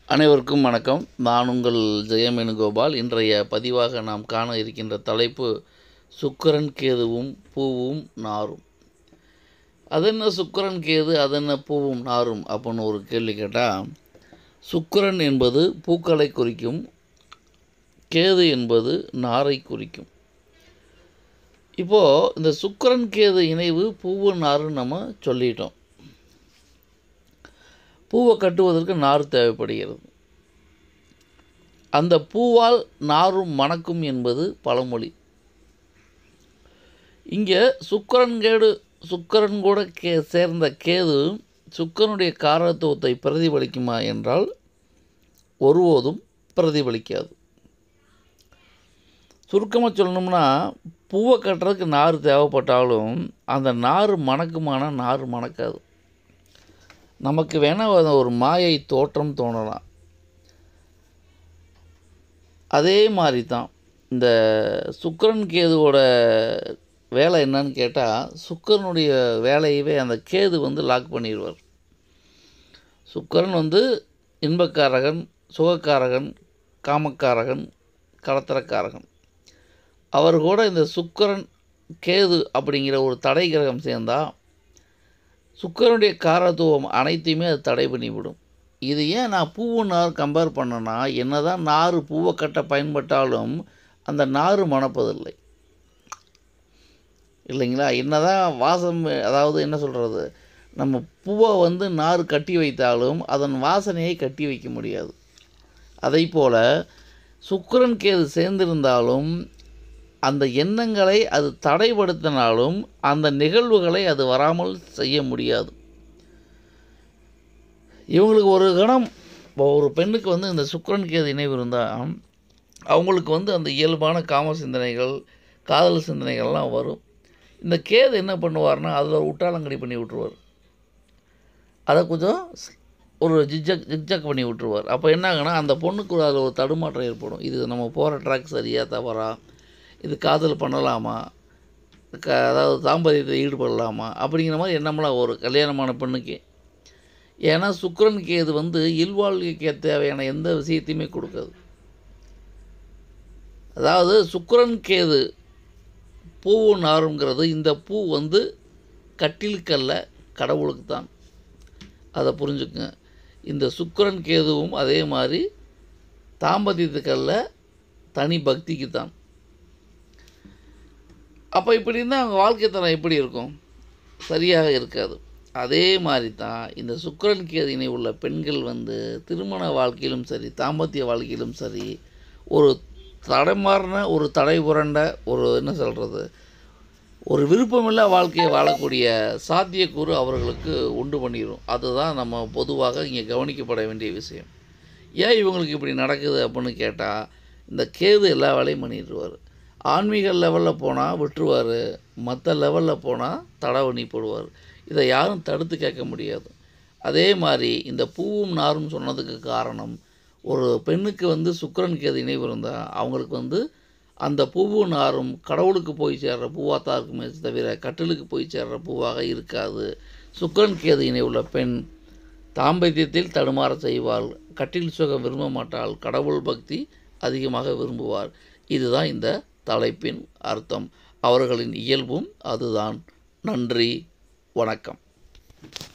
அனைவருக்கும் வணக்கம் நான் உங்கள் ஜெயமேனுகோபால் இன்றைய பதிவாக நாம் காண இருக்கின்ற தலைப்பு சுக்கிரன் கேதுவும் பூவும் நாரும் அதென்ன சுக்கிரன் கேது அதென்ன பூவும் நாரும் அப்படின்னு ஒரு கேள்வி கேட்டால் சுக்கிரன் என்பது பூக்களை குறிக்கும் கேது என்பது நாரை குறிக்கும் இப்போது இந்த சுக்கிரன் கேது இணைவு பூவு நாருன்னு நம்ம சொல்லிட்டோம் பூவை கட்டுவதற்கு நார் தேவைப்படுகிறது அந்த பூவால் நாரும் மணக்கும் என்பது பழமொழி இங்கே சுக்கரன் கேடு சுக்கரன் கூட கே சேர்ந்த கேது சுக்கரனுடைய காரத்துவத்தை பிரதிபலிக்குமா என்றால் ஒருபோதும் பிரதிபலிக்காது சுருக்கமாக சொல்லணும்னா பூவை கட்டுறதுக்கு நார் தேவைப்பட்டாலும் அந்த நார் மணக்குமான நார் மணக்காது நமக்கு வேணால் ஒரு மாயை தோற்றம் தோணலாம் அதே மாதிரி தான் இந்த சுக்கரன் கேதுவோட வேலை என்னன்னு கேட்டால் சுக்கரனுடைய வேலையவே அந்த கேது வந்து லாக் பண்ணிடுவார் சுக்கரன் வந்து இன்பக்காரகன் சுகக்காரகன் காமக்காரகன் கடத்தரக்காரகன் அவர் கூட இந்த சுக்கரன் கேது அப்படிங்கிற ஒரு தடை கிரகம் சேர்ந்தால் சுக்கரனுடைய காரத்துவம் அனைத்தையுமே அது தடை பண்ணிவிடும் இது ஏன் நான் பூவு நார் கம்பேர் பண்ணேன்னா என்ன தான் நார் பூவை கட்ட பயன்பட்டாலும் அந்த நார் மணப்பதில்லை இல்லைங்களா என்ன தான் வாசம் அதாவது என்ன சொல்கிறது நம்ம பூவை வந்து நார் கட்டி வைத்தாலும் அதன் வாசனையை கட்டி வைக்க முடியாது அதை போல் சுக்கரன் கேது சேர்ந்திருந்தாலும் அந்த எண்ணங்களை அது தடைப்படுத்தினாலும் அந்த நிகழ்வுகளை அது வராமல் செய்ய முடியாது இவங்களுக்கு ஒரு கணம் ஒரு பெண்ணுக்கு வந்து இந்த சுக்கரன் கேது இணைவு இருந்தால் அவங்களுக்கு வந்து அந்த இயல்பான காம சிந்தனைகள் காதல் சிந்தனைகள்லாம் வரும் இந்த கேது என்ன பண்ணுவார்னா அதில் உட்டாலங்கடி பண்ணி விட்ருவார் அதை கொஞ்சம் ஒரு ஜிக்ஜக் ஜிக்ஜக் பண்ணி விட்ருவார் அப்போ என்ன ஆகுனா அந்த பொண்ணுக்கு அதில் ஒரு தடுமாற்றம் ஏற்படும் இது நம்ம போகிற ட்ராக் சரியாக தவறா இது காதல் பண்ணலாமா க அதாவது தாம்பத்தியத்தை ஈடுபடலாமா அப்படிங்கிற மாதிரி எண்ணமெல்லாம் ஒரு கல்யாணமான பெண்ணுக்கு ஏன்னா சுக்கரன் கேது வந்து இல்வாழ்க்கைக்கு தேவையான எந்த விஷயத்தையுமே கொடுக்காது அதாவது சுக்கரன் கேது பூவு நாருங்கிறது இந்த பூ வந்து கட்டிலுக்கல்ல கடவுளுக்கு தான் அதை புரிஞ்சுக்குங்க இந்த சுக்கரன் கேதுவும் அதே மாதிரி தாம்பத்தியத்துக்கல்ல தனி பக்திக்கு தான் அப்போ இப்படி இருந்தால் அவங்க வாழ்க்கை தரம் எப்படி இருக்கும் சரியாக இருக்காது அதே மாதிரி தான் இந்த சுக்கரன் கேதினை உள்ள பெண்கள் வந்து திருமண வாழ்க்கையிலும் சரி தாம்பத்திய வாழ்க்கையிலும் சரி ஒரு தடைமாறின ஒரு தடை புரண்ட ஒரு என்ன சொல்கிறது ஒரு விருப்பமில்லா வாழ்க்கையை வாழக்கூடிய சாத்தியக்கூறு அவர்களுக்கு உண்டு பண்ணிடும் அதுதான் நம்ம பொதுவாக இங்கே கவனிக்கப்பட வேண்டிய விஷயம் ஏன் இவங்களுக்கு இப்படி நடக்குது அப்படின்னு கேட்டால் இந்த கேது எல்லா வேலையும் பண்ணிடுவார் ஆன்மீக லெவலில் போனால் விட்டுருவார் மற்ற லெவலில் போனால் தடவணி போடுவார் இதை யாரும் தடுத்து கேட்க முடியாது அதே மாதிரி இந்த பூவும் நாரும் சொன்னதுக்கு காரணம் ஒரு பெண்ணுக்கு வந்து சுக்கரன் கேது இணைவு இருந்தால் அவங்களுக்கு வந்து அந்த பூவும் நாரும் கடவுளுக்கு போய் சேர்ற பூவாக தான் இருக்குமே தவிர கட்டிலுக்கு போய் சேர்ற பூவாக இருக்காது சுக்கரன் கேது இணைவுள்ள பெண் தாம்பத்தியத்தில் தடுமாற செய்வாள் கட்டில் சுகம் விரும்ப மாட்டாள் கடவுள் பக்தி அதிகமாக விரும்புவார் இதுதான் இந்த தலைப்பின் அர்த்தம் அவர்களின் இயல்பும் அதுதான் நன்றி வணக்கம்